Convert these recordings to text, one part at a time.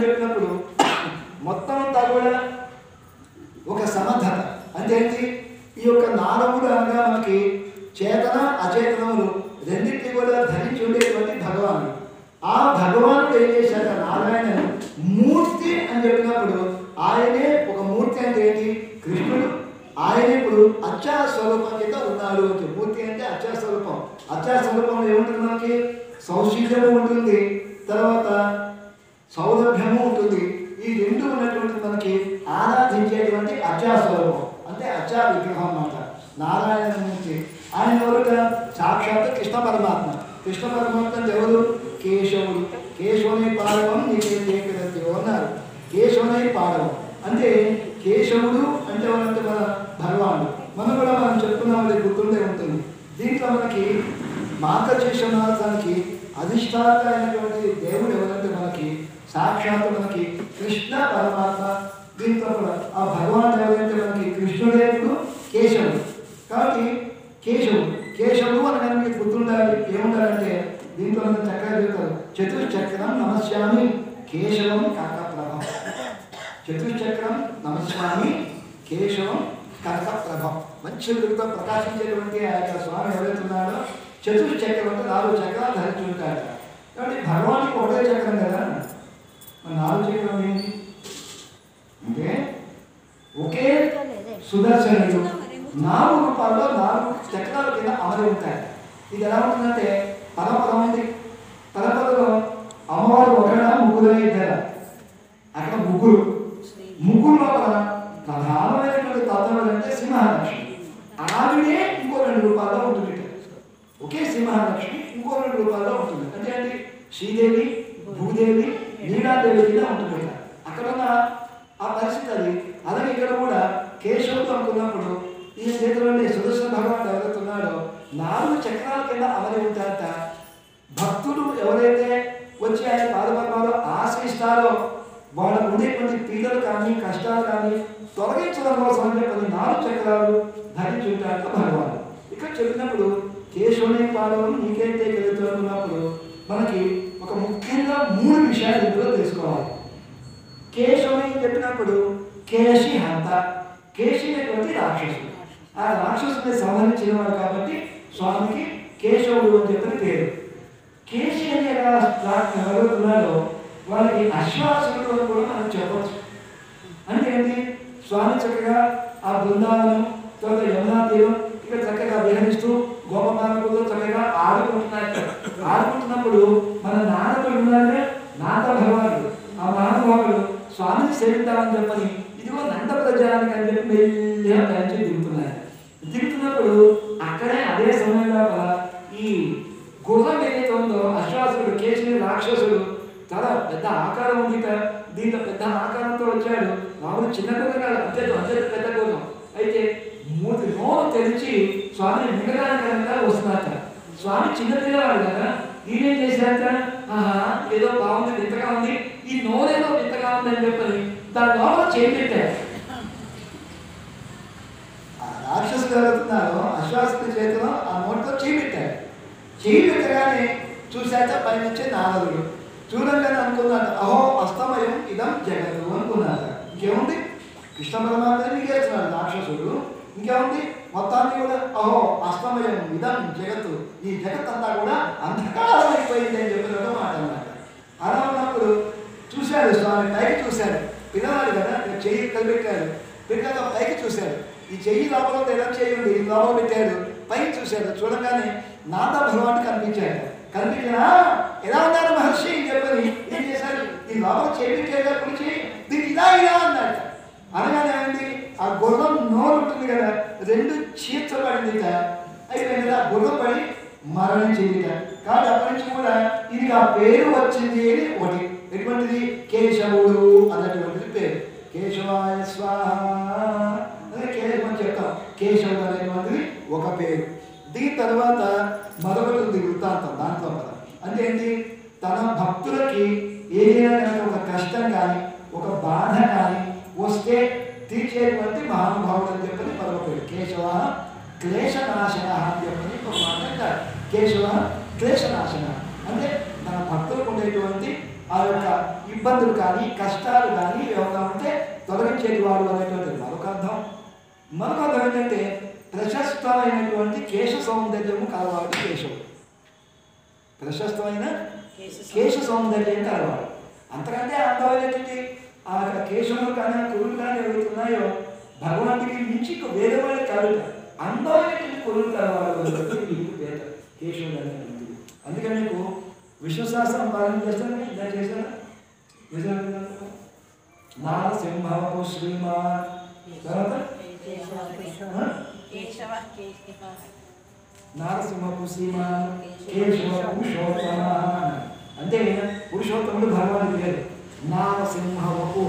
చెప్పినప్పుడు మొత్తం అంతా కూడా ఒక సమర్థత అంటే ఏంటి ఈ యొక్క నారములు అనగా మనకి చేతన అచేతనములు రెండింటిని కూడా ధరించి ఉండేటువంటి భగవానుడు ఆ భగవానుడు ఏం చేశాడు ఆ నారాయణ మూర్తి అని చెప్పినప్పుడు ఆయనే ఒక మూర్తి అంటే ఏంటి కృష్ణుడు ఆయన ఇప్పుడు అచ్చా స్వరూపం కింద ఉన్నాడు అని చెప్పి. మూర్తి అంటే అచ్చా స్వరూపం అచ్చా స్వరూపంలో ఏముంటుంది మనకి సౌశీల్యము ఉంటుంది తర్వాత సౌలభ్యము ఉంటుంది ఈ రెండు ఉన్నటువంటి మనకి ఆరాధించేటువంటి అచ్చా స్వరూపం అంటే అచ్చా విగ్రహం అన్నమాట నారాయణ మూర్తి ఆయన ఎవరుగా సాక్షాత్ కృష్ణ పరమాత్మ కృష్ణ పరమాత్మ అంటే ఎవరు కేశవుడు కేశవుని పాడవం నీకే చేకరద్దు అన్నారు కేశవుని పాడవం అంటే కేశవుడు అంటే ఎవరంటే మన భగవానుడు మనం కూడా మనం చెప్పుకున్నాం అది గుర్తుండే ఉంటుంది దీంట్లో మనకి మార్గశేషనాథానికి అధిష్టాత అయినటువంటి దేవుడు ఎవరంటే మనకి సాక్షాత్ మనకి కృష్ణ పరమాత్మ దీంట్లో కూడా ఆ భగవాన్ ఎవరంటే మనకి కృష్ణుడేవుడు కేశవుడు కాబట్టి కేశవుడు కేశవుడు అని కానీ మీకు గుర్తుండాలి ఏముండాలంటే దీంట్లో మనం చక్కగా చెప్తారు చతుర్చక్రం నమస్యామి కేశవం కనకప్రభం చతుర్చక్రం నమస్వామి కేశవం కనకప్రభం మంచి వెలుగుతో ప్రకాశించేటువంటి ఆ యొక్క స్వామి ఎవరైతే ఉన్నాడో చతుర్చక్రం అంటే నాలుగు చక్రాలు ధరించి ఉంటాడు కాబట్టి భగవానికి ఒకటే చక్రం కదా మరి నాలుగు చక్రం ఏంటి అంటే ఒకే సుదర్శనుడు నాలుగు రూపాల్లో నాలుగు చక్రాల కింద అమరి ఉంటాయి ఇది ఎలా ఉంటుందంటే పరపదం ఉంది పరపదలో అమ్మవారు ఒకడా ముగ్గురు ఇద్దరు అక్కడ ముగ్గురు ముగ్గురు లోపల ప్రధానమైనటువంటి తత్వం అంటే సింహలక్ష్మి ఆవిడే ఇంకో రెండు రూపాల్లో ఉంటుంది ఒకే సింహలక్ష్మి ఇంకో రెండు రూపాల్లో ఉంటుంది అంటే ఏంటి శ్రీదేవి భూదేవి నీలాదేవి కింద ఉంటుంది అక్కడ ఉన్న ఆ పరిస్థితి అది అలాగే ఇక్కడ కూడా కేశవుడు అనుకున్నప్పుడు ఈ చేతిలోని సుదర్శన భగవాన్ ఎవరైతే ఉన్నాడో నాలుగు చక్రాల కింద అమరి ఉంటారట భక్తులు ఎవరైతే వచ్చి ఆయన పాదపద్మాలో ఆశ్రయిస్తారో వాళ్ళకు ఉండేటువంటి పీడలు కానీ కష్టాలు కానీ తొలగించడం కోసం అని చెప్పి నాలుగు చక్రాలు ధరించి ఉంటారట భగవాన్ ఇక్కడ చెప్పినప్పుడు కేశవుని పాదం నీకైతే కలుగుతున్నప్పుడు మనకి ఒక ముఖ్యంగా మూడు విషయాలు ఇందులో తెలుసుకోవాలి కేశవుని చెప్పినప్పుడు కేశి హంత కేశి అనేటువంటి రాక్షసుడు ఆ రాక్షసుని సంహరించిన వాడు కాబట్టి స్వామికి కేశవుడు అని చెప్పిన పేరు కేశి అనే రా- రా- ఎవరున్నాడో వాళ్ళకి అశ్వాసుడు అని కూడా మనం చెప్పవచ్చు అంటే ఏంటి స్వామి చక్కగా ఆ బృందాలను తర్వాత యమునా తీరం ఇక్కడ చక్కగా విహరిస్తూ గోపమానకులతో చక్కగా ఆడుకుంటున్నారు ఆడుకుంటున్నప్పుడు మన నాన్నకుడు ఉన్నాడే నాథ భగవానుడు ఆ మహానుభావుడు స్వామిని సేవిద్దామని చెప్పని ఇదిగో నంద ప్రజానికి అని చెప్పి మెల్లిగా పైకి దిగుతున్నారు దిగుతున్నప్పుడు అక్కడే అదే సమయం లోపల ఈ గుర్రం ఏదైతే ఉందో అశ్వాసుడు కేశవి రాక్షసుడు చాలా పెద్ద ఆకారం ఉంది కదా. దీంట్లో పెద్ద ఆకారంతో వచ్చాడు మామూలు చిన్న గుర్రం కాదు అంతే అంతే పెద్ద గుర్రం అయితే మూతి నోరు తెరిచి స్వామిని మిగడానికి వస్తున్నట్ట స్వామి చిన్న పిల్లవాడు కదా ఈయనేం చేశాక ఆహా ఏదో బాగుంది వింతగా ఉంది ఈ నోరేదో వింతగా ఉంది అని చెప్పని దాని లోపల చేపెట్టాడు ఆ రాక్షసుడు ఎవరుతున్నారో అశ్వాసుడి చేతిలో ఆ నోటితో చేయి పెట్టాడు చేయి పెట్టగానే చూశాక పైనుంచి నారదుడు చూడంగానే అనుకున్నాడు అహో అస్తమయం ఇదం జగత్తు అనుకున్నాడు ఇంకేముంది కృష్ణ పరమాత్మ మిగేస్తున్నాడు రాక్షసుడు ఇంకేముంది మొత్తాన్ని కూడా అహో అస్తమయం ఇదం జగత్తు ఈ జగత్ అంతా కూడా అంధకారం అయిపోయింది అని చెప్పినట్టు మాట అన్నమాట అలా ఉన్నప్పుడు చూశాడు స్వామి పైకి చూశాడు పిల్లవాడు కదా ఇక చెయ్యి కలిపెట్టాడు పెట్టాక పైకి చూశాడు ఈ చెయ్యి లోపల ఉంది, ఎడం చెయ్యి ఉంది ఈ లోపల పెట్టాడు పైకి చూశాడు చూడగానే నాద భగవాన్ కనిపించాడు కనిపించినా ఎలా ఉన్నారు మహర్షి అని చెప్పని ఏం చేశాడు ఈ లోపల చెయ్యి పెట్టాడు కుడిచి దీన్ని ఇలా ఇలా అన్నాడు అనగానే ఏమైంది ఆ గుర్రం నోరు ఉంటుంది కదా రెండు చీర్చబడింది అయిపోయింది కదా ఆ గుర్రం పడి మరణించింది కాబట్టి అప్పటి నుంచి కూడా ఇది ఆ పేరు వచ్చింది అని ఒకటి ఎటువంటిది కేశవుడు అన్నటువంటిది పేరు కేశవాయ స్వాహ అదే కేశవం చెప్తాం కేశవుడు అనేటువంటిది ఒక పేరు దీని తర్వాత మరొకటి ఉంది వృత్తాంతం దాంట్లో కదా అంటే ఏంటి తన భక్తులకి ఏదైనా కనుక ఒక కష్టం కానీ ఒక బాధ కానీ వస్తే తీర్చేటువంటి మహానుభావుడు అని చెప్పని మరొక పేరు కేశవ క్లేశనాశన అని చెప్పని ఒక మాట అంటారు కేశవ క్లేశనాశన అంటే మన భక్తులకు ఉండేటువంటి ఆ యొక్క ఈ ఇబ్బందులు కానీ కష్టాలు కానీ ఏమైనా ఉంటే తొలగించేది వాడు అనేటువంటిది మరొక అర్థం మరొక అర్థం ఏంటంటే ప్రశస్తమైనటువంటి కేశ సౌందర్యము కలవాడు కేశవుడు ప్రశస్తమైన కేశ సౌందర్యం కలవాడు అంతకంటే అందమైనటువంటి ఆ కేశములు కానీ ఆ కురులు కానీ ఏవైతే ఉన్నాయో భగవంతుడికి మించి ఇంకో వేరే వాళ్ళు కాదు అందమైనటువంటి కురులు కలవాడు మీకు వేద కేశవుడు అనేటువంటిది అందుకని మీకు విశ్వశాస్త్రం పాలన చేస్తాను ఇలా చేశారా చేశారా నారసింహము శ్రీమాన్ తర్వాత ఆ? నారసింహపు శ్రీమాన్ కేశవ పురుషోత్తమ అంటే పురుషోత్తముడు భగవానుడు పేరు నారసింహవపు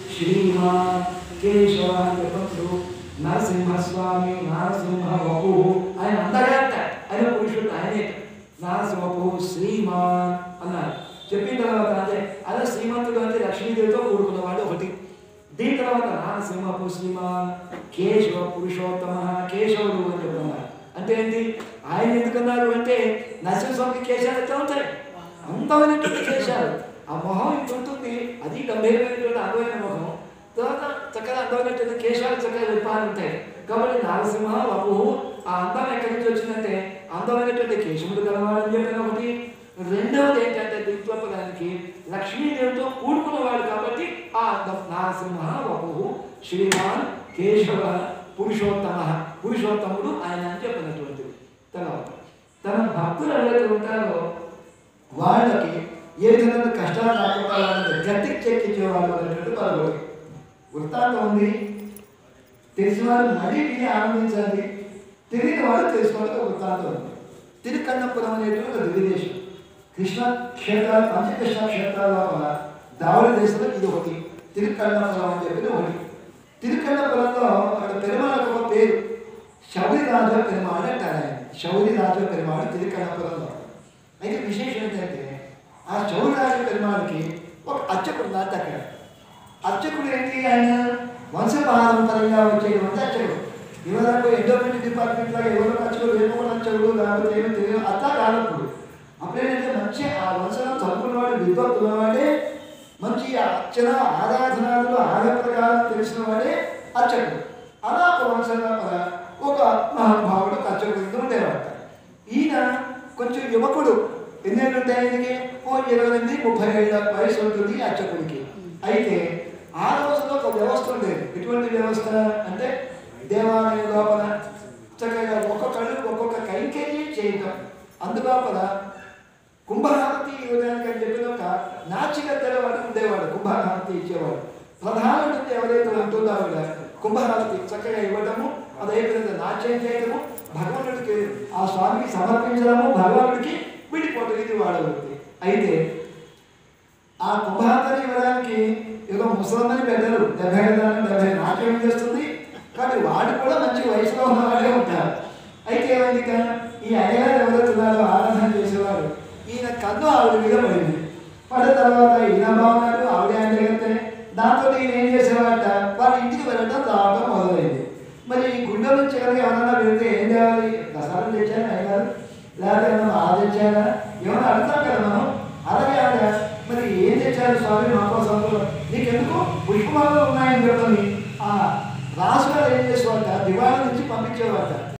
శ్రీమాన్ కేశవ అని చెప్పచ్చు నరసింహస్వామి నరసింహవపు ఆయన అందగా ఆయన పురుషుడు ఆయనే నరసింహపు శ్రీమాన్ అన్నారు చెప్పిన తర్వాత అంటే అదే శ్రీమంతుడు అంటే లక్ష్మీదేవితో కూడుకున్నవాడు ఒకటి దీని తర్వాత నారసింహపు శ్రీమాన్ కేశవ పురుషోత్తమ కేశవుడు అని చెప్తున్నారు అంటే ఏంటి ఆయన ఎందుకన్నారు అంటే నరసింహస్వామికి కేశాలు ఎట్లా ఉంటాయి అందమైనటువంటి కేశాలు ఆ మొహం ఇంత ఉంటుంది అది గంభీరమైనటువంటి అందమైన మొహం తర్వాత చక్కగా అందమైనటువంటి కేశాలు చక్కగా విప్పాలు ఉంటాయి కాబట్టి నారసింహ వపు ఆ అందం ఎక్కడి నుంచి వచ్చిందంటే అందమైనటువంటి కేశములు కలవాలని చెప్పిన ఒకటి రెండవది ఏంటంటే దిక్వపదానికి లక్ష్మీదేవితో కూడుకున్నవాడు కాబట్టి ఆ అందం నారసింహ వపు శ్రీమాన్ కేశవ పురుషోత్తమ పురుషోత్తముడు ఆయన అని చెప్పినటువంటిది తర్వాత తన భక్తులు ఎవరైతే ఉంటారో వాళ్ళకి ఏ విధంగా కష్టాలు రాకుండా వాళ్ళని గట్టికి చెక్కించేవాళ్ళు అనేటువంటి మరొకటి వృత్తాంతం ఉంది తెలిసిన వాళ్ళు మరీ విని ఆనందించాలి తెలియని వాళ్ళు తెలుసుకోవాలి ఒక వృత్తాంతం ఉంది తిరుకన్నపురం అనేటువంటి ఒక దివ్యదేశం కృష్ణ క్షేత్రాలు పంచకృష్ణ క్షేత్రాల లోపల దావడి దేశంలో ఇది ఒకటి తిరుకన్నపురం అని చెప్పిన ఒకటి తిరుకన్నపురంలో అక్కడ పెరుమాళకు ఒక పేరు శౌరి రాజ పెరుమాళ అంటారు ఆయన శౌరి రాజ పెరుమాళ తిరుకన్నపురంలో అయితే విశేషం ఏంటంటే ఆ శౌరి రాజ పెరుమాళకి ఒక అర్చకుడు నాటి అక్కడ అర్చకుడు ఏంటి ఆయన వంశపారంపరంగా వచ్చేటువంటి అర్చకుడు ఇవరకు ఎండోమెంట్ డిపార్ట్మెంట్ లాగా ఎవరు అర్చకుడు ఏమో అర్చకుడు లేకపోతే ఏమో తెలియదు అట్లా కానప్పుడు అప్పుడేంటంటే మంచి ఆ వంశం చదువుకున్నవాడు విద్వత్తున్నవాడే మంచి అర్చన ఆరాధనాలు ఆలయ ప్రకారం తెలిసిన వాడే అర్చకుడు అలా ఒక వంశంగా మన ఒక మహానుభావుడు ఒక అర్చకుడు కింద ఉండేవాడు ఈయన కొంచెం యువకుడు ఎన్నేళ్ళు ఉంటాయి ఆయనకి ఓ ఇరవై ఎనిమిది ముప్పై ఏళ్ళ వయసు ఉంటుంది అర్చకుడికి అయితే ఆ రోజుల్లో ఒక వ్యవస్థ ఉండేది ఎటువంటి వ్యవస్థ అంటే దేవాలయం లోపల చక్కగా ఒక్కొక్కళ్ళు ఒక్కొక్క కైంకర్యం చేయటం అందులోపల కుంభహారతి ఇవ్వడానికి అని చెప్పిన ఒక నాచికత్తెల వాడు ఉండేవాడు కుంభహారతి ఇచ్చేవాడు ప్రధానుడు ఎవరైతే ఉంటుందో ఆవిడ కుంభహారతి చక్కగా ఇవ్వటము అది అయిపోయింది నాట్యం చేయటము భగవంతుడికి ఆ స్వామికి సమర్పించడము భగవంతుడికి విడిపోవటం ఇది వాడవృత్తి అయితే ఆ కుంభహారతిని ఇవ్వడానికి ఏదో ముసలమ్మని పెట్టరు డెబ్బై ఐదు దాని డెబ్బై నాట్యం చేస్తుంది కానీ వాడు కూడా మంచి వయసులో ఉన్నవాడే ఉంటారు అయితే ఏమైంది ఇక ఈ అయ్యగారు ఎవరైతే ఉన్నారో ఆరాధన చేసేవాడు ఈయన కన్ను ఆవిడ మీద పడింది పడిన తర్వాత ఈయన బాగున్నాడు ఆవిడ ఆయన జరిగితే దాంతో ఈయన ఏం చేసేవాట వాళ్ళ ఇంటికి వెళ్ళడం రావడం మొదలైంది మరి ఈ గుండె నుంచి కనుక ఎవరన్నా వెళ్తే ఏం చేయాలి ప్రసాదం తెచ్చాను అయ్యారు లేకపోతే ఏమన్నా బాధ తెచ్చారా ఏమన్నా అడుగుతాం కదా మనం అలాగే ఆవిడ మరి ఏం తెచ్చారు స్వామి మా కోసం నీకెందుకు పుష్పమాలు ఉన్నాయని చెప్పని ఆ రాజుగారు ఏం చేసేవాట దివాళి నుంచి పంపించేవాట